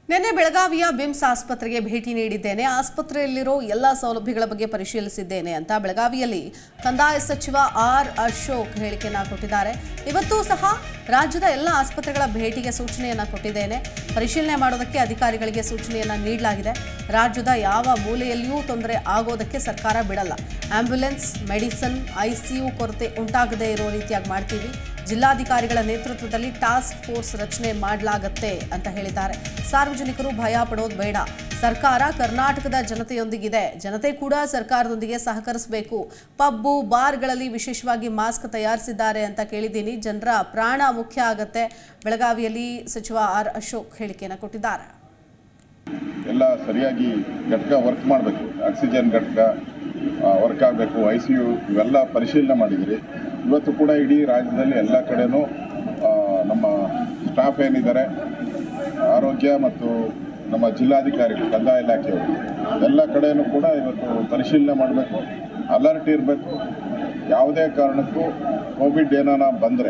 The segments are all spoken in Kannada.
ನಿನ್ನೆ ಬೆಳಗಾವಿಯ ಬಿಮ್ಸ್ ಆಸ್ಪತ್ರೆಗೆ ಭೇಟಿ ನೀಡಿದ್ದೇನೆ ಆಸ್ಪತ್ರೆಯಲ್ಲಿರೋ ಎಲ್ಲ ಸೌಲಭ್ಯಗಳ ಬಗ್ಗೆ ಪರಿಶೀಲಿಸಿದ್ದೇನೆ ಅಂತ ಬೆಳಗಾವಿಯಲ್ಲಿ ಕಂದಾಯ ಸಚಿವ ಆರ್ ಅಶೋಕ್ ಹೇಳಿಕೆಯನ್ನ ಕೊಟ್ಟಿದ್ದಾರೆ ಇವತ್ತೂ ಸಹ ರಾಜ್ಯದ ಎಲ್ಲ ಆಸ್ಪತ್ರೆಗಳ ಭೇಟಿಗೆ ಸೂಚನೆಯನ್ನ ಕೊಟ್ಟಿದ್ದೇನೆ ಪರಿಶೀಲನೆ ಮಾಡೋದಕ್ಕೆ ಅಧಿಕಾರಿಗಳಿಗೆ ಸೂಚನೆಯನ್ನ ನೀಡಲಾಗಿದೆ ರಾಜ್ಯದ ಯಾವ ಮೂಲೆಯಲ್ಲಿಯೂ ತೊಂದರೆ ಆಗೋದಕ್ಕೆ ಸರ್ಕಾರ ಬಿಡಲ್ಲ ಆಂಬ್ಯುಲೆನ್ಸ್ ಮೆಡಿಸನ್ ಐಸಿಯು ಕೊರತೆ ಉಂಟಾಗದೇ ಇರೋ ರೀತಿಯಾಗಿ ಮಾಡ್ತೀವಿ ಜಿಲ್ಲಾಧಿಕಾರಿಗಳ ನೇತೃತ್ವದಲ್ಲಿ ಟಾಸ್ಕ್ ಫೋರ್ಸ್ ರಚನೆ ಮಾಡಲಾಗತ್ತೆ ಅಂತ ಹೇಳಿದ್ದಾರೆ ಸಾರ್ವಜನಿಕರು ಭಯ ಪಡೋದು ಬೇಡ ಸರ್ಕಾರ ಕರ್ನಾಟಕದ ಜನತೆಯೊಂದಿಗಿದೆ ಜನತೆ ಕೂಡ ಸರ್ಕಾರದೊಂದಿಗೆ ಸಹಕರಿಸಬೇಕು ಪಬ್ಬು ಬಾರ್ಗಳಲ್ಲಿ ವಿಶೇಷವಾಗಿ ಮಾಸ್ಕ್ ತಯಾರಿಸಿದ್ದಾರೆ ಅಂತ ಕೇಳಿದ್ದೀನಿ ಜನರ ಪ್ರಾಣ ಮುಖ್ಯ ಆಗತ್ತೆ ಬೆಳಗಾವಿಯಲ್ಲಿ ಸಚಿವ ಆರ್ ಅಶೋಕ್ ಹೇಳಿಕೆಯನ್ನು ಕೊಟ್ಟಿದ್ದಾರೆ ಎಲ್ಲ ಸರಿಯಾಗಿ ಘಟಕ ವರ್ಕ್ ಮಾಡಬೇಕು ಆಕ್ಸಿಜನ್ ಘಟಕ ವರ್ಕ್ ಆಗಬೇಕು ಐ ಸಿ ಯು ಇವೆಲ್ಲ ಪರಿಶೀಲನೆ ಮಾಡಿದ್ದೀರಿ ಇವತ್ತು ಕೂಡ ಇಡೀ ರಾಜ್ಯದಲ್ಲಿ ಎಲ್ಲ ಕಡೆನೂ ಆ, ನಮ್ಮ ಸ್ಟಾಫ್ ಏನಿದ್ದಾರೆ ಆರೋಗ್ಯ ಮತ್ತು ನಮ್ಮ ಜಿಲ್ಲಾಧಿಕಾರಿಗಳು ಕಂದಾಯ ಇಲಾಖೆಯವರು ಎಲ್ಲ ಕಡೆನೂ ಕೂಡ ಇವತ್ತು ಪರಿಶೀಲನೆ ಮಾಡಬೇಕು ಅಲರ್ಟ್ ಇರಬೇಕು ಯಾವುದೇ ಕಾರಣಕ್ಕೂ ಕೋವಿಡ್ ಏನಾನ ಬಂದರೆ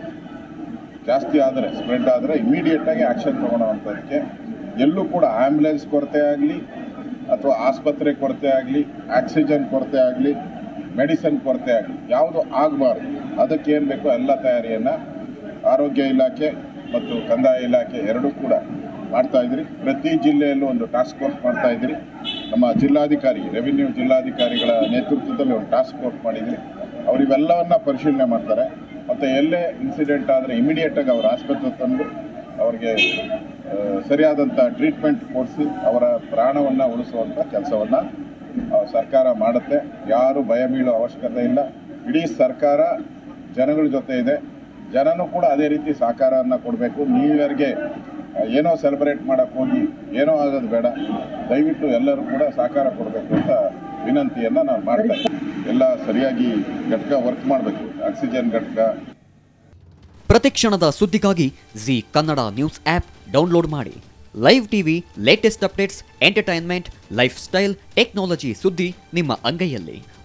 ಜಾಸ್ತಿ ಆದರೆ ಸ್ಪ್ರೆಡ್ ಆದರೆ ಇಮಿಡಿಯೇಟಾಗಿ ಆ್ಯಕ್ಷನ್ ತೊಗೊಳೋವಂಥದ್ದಕ್ಕೆ ಎಲ್ಲೂ ಕೂಡ ಆ್ಯಂಬುಲೆನ್ಸ್ ಕೊರತೆ ಆಗಲಿ ಅಥವಾ ಆಸ್ಪತ್ರೆ ಕೊರತೆ ಆಗಲಿ ಆಕ್ಸಿಜನ್ ಕೊರತೆ ಆಗಲಿ ಮೆಡಿಸಿನ್ ಕೊರತೆ ಆಗಲಿ ಯಾವುದು ಆಗಬಾರ್ದು ಅದಕ್ಕೆ ಏನು ಬೇಕೋ ಎಲ್ಲ ತಯಾರಿಯನ್ನು ಆರೋಗ್ಯ ಇಲಾಖೆ ಮತ್ತು ಕಂದಾಯ ಇಲಾಖೆ ಎರಡೂ ಕೂಡ ಮಾಡ್ತಾ ಇದ್ರಿ ಪ್ರತಿ ಜಿಲ್ಲೆಯಲ್ಲೂ ಒಂದು ಟಾಸ್ಕ್ ಫೋರ್ಸ್ ಮಾಡ್ತಾ ಇದ್ರಿ ನಮ್ಮ ಜಿಲ್ಲಾಧಿಕಾರಿ ರೆವಿನ್ಯೂ ಜಿಲ್ಲಾಧಿಕಾರಿಗಳ ನೇತೃತ್ವದಲ್ಲಿ ಒಂದು ಟಾಸ್ಕ್ ಫೋರ್ಸ್ ಮಾಡಿದ್ರಿ ಅವ್ರು ಇವೆಲ್ಲವನ್ನ ಪರಿಶೀಲನೆ ಮಾಡ್ತಾರೆ ಮತ್ತು ಎಲ್ಲೇ ಇನ್ಸಿಡೆಂಟ್ ಆದರೆ ಇಮಿಡಿಯೇಟಾಗಿ ಅವರ ಆಸ್ಪತ್ರೆ ತಂದು ಅವರಿಗೆ ಆ, ಸರಿಯಾದಂಥ ಟ್ರೀಟ್ಮೆಂಟ್ ಕೊಡಿಸಿ ಅವರ ಪ್ರಾಣವನ್ನು ಉಳಿಸುವಂಥ ಕೆಲಸವನ್ನು ಸರ್ಕಾರ ಮಾಡುತ್ತೆ ಯಾರು ಭಯ ಬೀಳೋ ಅವಶ್ಯಕತೆ ಇಲ್ಲ ಇಡೀ ಸರ್ಕಾರ ಜನಗಳ ಜೊತೆ ಇದೆ ಜನನೂ ಕೂಡ ಅದೇ ರೀತಿ ಸಹಕಾರವನ್ನು ಕೊಡಬೇಕು ನ್ಯೂ ಇಯರ್ಗೆ ಆ, ಏನೋ ಸೆಲೆಬ್ರೇಟ್ ಮಾಡೋಕ್ಕೆ ಹೋಗಿ ಏನೋ ಆಗೋದು ಬೇಡ ದಯವಿಟ್ಟು ಎಲ್ಲರೂ ಕೂಡ ಸಹಕಾರ ಕೊಡಬೇಕು ಅಂತ ವಿನಂತಿಯನ್ನು ನಾನು ಮಾಡ್ತಾ ಇದ್ದೀನಿ ಎಲ್ಲ ಸರಿಯಾಗಿ ಘಟಕ ವರ್ಕ್ ಮಾಡಬೇಕು ಆಕ್ಸಿಜನ್ ಘಟಕ ಪ್ರತಿಕ್ಷಣದ ಸುದ್ದಿಗಾಗಿ Zee Kannada news app download ಮಾಡಿ live TV latest updates entertainment lifestyle technology ಸುದ್ದಿ ನಿಮ್ಮ ಅಂಗೈಯಲ್ಲಿ